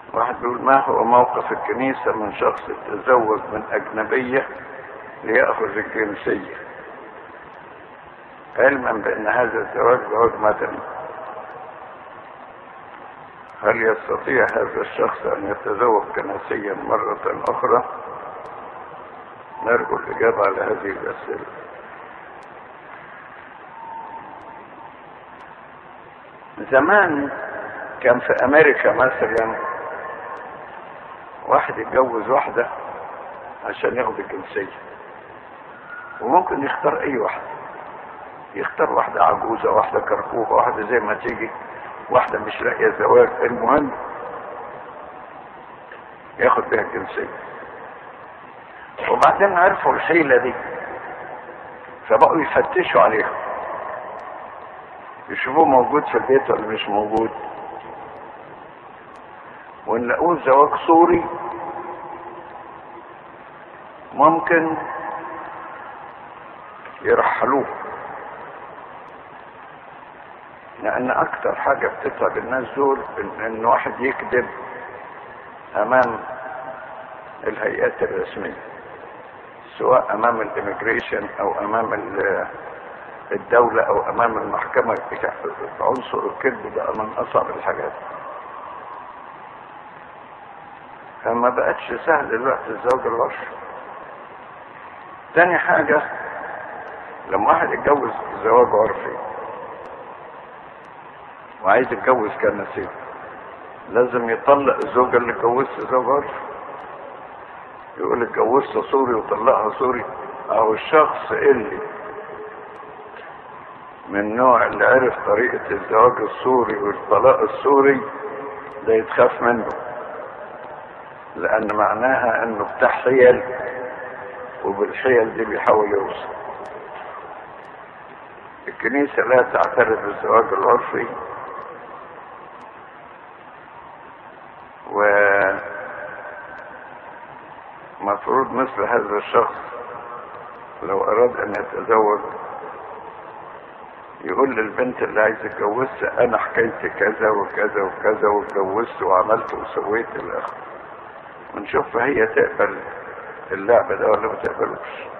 واحد بيقول ما هو موقف الكنيسة من شخص تزوج من أجنبية ليأخذ الجنسية علما بأن هذا الزواج زواج مدني هل يستطيع هذا الشخص أن يتزوج كنسيا مرة أخرى نرجو الإجابة على هذه الأسئلة زمان كان في أمريكا مثلا واحد يتجوز واحدة عشان ياخد الجنسية وممكن يختار أي واحدة يختار واحدة عجوزة واحدة كركوبة واحدة زي ما تيجي واحدة مش لاقية زواج المهم ياخد بيها الجنسية وبعدين عرفوا الحيلة دي فبقوا يفتشوا عليها يشوفوه موجود في البيت ولا مش موجود وان لقوه زواج صوري ممكن يرحلوه لان اكتر حاجة بتتعب الناس دول ان, إن واحد يكذب امام الهيئات الرسمية سواء امام الاميجريشن او امام الدولة او امام المحكمة عنصر الكذب ده من اصعب الحاجات فما بقتش سهل دلوقتي الزواج العرفي تاني حاجة لما واحد يتجوز زواج عرفي وعايز يتجوز كنسيب لازم يطلق الزوجة اللي اتجوزت زواج عرفي يقول اتجوزت سوري وطلقها سوري او الشخص اللي من النوع اللي عرف طريقة الزواج السوري والطلاق السوري ده يتخاف منه لان معناها انه بتاع حيل وبالحيل دي بيحاول يوصل الكنيسة لا تعترف بالزواج العرفي و مفروض مثل هذا الشخص لو اراد ان يتزوج يقول للبنت اللي عايز يتجوزها انا حكايتي كذا وكذا وكذا واتجوزت وعملت وسويت الاخر ونشوف هي تقبل اللعبة ده ولا ما تقبلوش